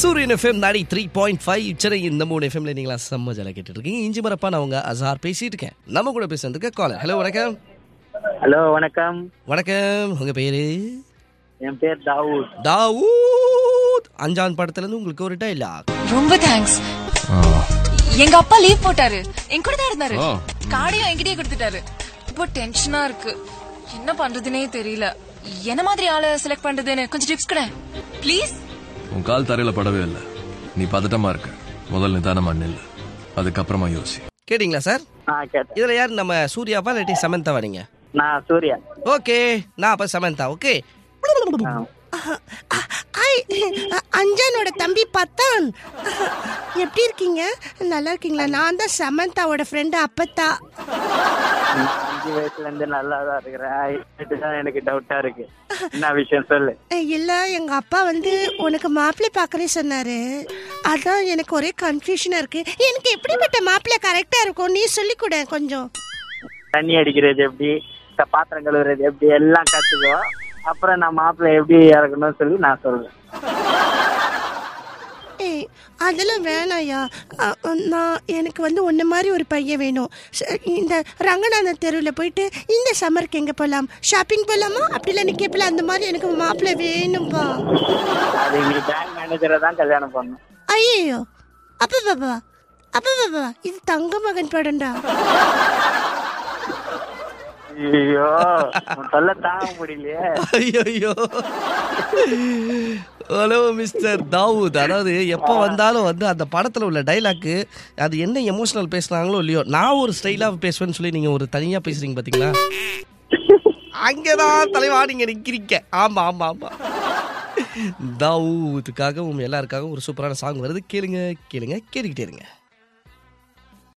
சூரியன் எஃப்எம் நாடி three point five Chennai இந்த மூணு எஃப்எம்ல நீங்களா செம்ம ஜல கேட்டுட்டு இருக்கீங்க இஞ்சி மரப்பா நான் உங்க அசார் பேசிட்டு இருக்கேன் நம்ம கூட பேசுறதுக்கு காலர் ஹலோ வணக்கம் ஹலோ வணக்கம் வணக்கம் உங்க பேரு என் பேர் தாவூத் தாவூத் அஞ்சான் படத்துல இருந்து உங்களுக்கு ஒரு டைலாக் ரொம்ப தேங்க்ஸ் எங்க அப்பா லீவ் போட்டாரு என் கூட தான் இருந்தாரு கார்டையும் என்கிட்டயே கொடுத்துட்டாரு இப்போ டென்ஷனா இருக்கு என்ன பண்றதுனே தெரியல என்ன மாதிரி ஆளை செலக்ட் பண்றதுன்னு கொஞ்சம் டிப்ஸ் கூட ப்ளீஸ் உன் கால் தரையில படவே இல்லை நீ பதட்டமா இருக்க முதல்ல நிதானமா நில்லு அதுக்கப்புறமா யோசி கேட்டிங்களா சார் ஆ கேட்டேன் இதுல யார் நம்ம சூர்யாவா இல்லாட்டி சமந்தாவா நீங்க நான் சூர்யா ஓகே நான் அப்ப சமந்தா ஓகே ஐ அஞ்சானோட தம்பி பத்தான் எப்படி இருக்கீங்க நல்லா இருக்கீங்களா நான் தான் சமந்தாவோட ஃப்ரெண்டு அப்பத்தா நான் அஞ்சு வயசுல இருந்து நல்லா தான் இருக்கிறேன் இதுதான் எனக்கு டவுட்டா இருக்கு என்ன விஷயம் சொல்லு இல்ல எங்க அப்பா வந்து உனக்கு மாப்பிள்ளை பார்க்கறேன் சொன்னாரு அதான் எனக்கு ஒரே கன்ஃபியூஷனா இருக்கு எனக்கு எப்படிப்பட்ட மாப்பிள்ளை கரெக்டா இருக்கும் நீ சொல்லிக் கொடு கொஞ்சம் தண்ணி அடிக்கிறது எப்படி க- பாத்திரம் கழுவுறது எப்படி எல்லாம் கத்துக்கோ அப்புறம் நான் மாப்பிள்ளை எப்படி இறக்கணும்னு சொல்லி நான் சொல்றேன் ஏய் அதெல்லாம் வேணாயா அ, அ, நான் எனக்கு வந்து உன்ன மாதிரி ஒரு பையன் வேணும் ச- இந்த ரங்கநாதன் தெருவில் போயிட்டு இந்த சம்மருக்கு எங்கே போகலாம் ஷாப்பிங் போகலாமா அப்படி இல்லை நீ கேட்பல அந்த மாதிரி எனக்கு மாப்பிள்ளை வேணும்பா அது நீ பேங்க் மேனேஜரை தான் கல்யாணம் பண்ணணும் ஐயோ அப்பா பாபா அப்பா பாபா இது தங்க மகன் படம்டா ஐயோ உன் சொல்ல தாங்க முடியலையே ஐயோ ஹலோ மிஸ்டர் தாவூத் அதாவது எப்போ வந்தாலும் வந்து அந்த படத்தில் உள்ள டைலாக்கு அது என்ன எமோஷனல் பேசுனாங்களோ இல்லையோ நான் ஒரு ஸ்டைலாக பேசுவேன்னு சொல்லி நீங்கள் ஒரு தனியாக பேசுறீங்க பார்த்தீங்களா அங்கேதான் தலைவா நீங்க நிக்கிறீங்க ஆமா ஆமா ஆமா தாவூத்துக்காகவும் எல்லாருக்காகவும் ஒரு சூப்பரான சாங் வருது கேளுங்க கேளுங்க கேட்டுக்கிட்டே இருங்க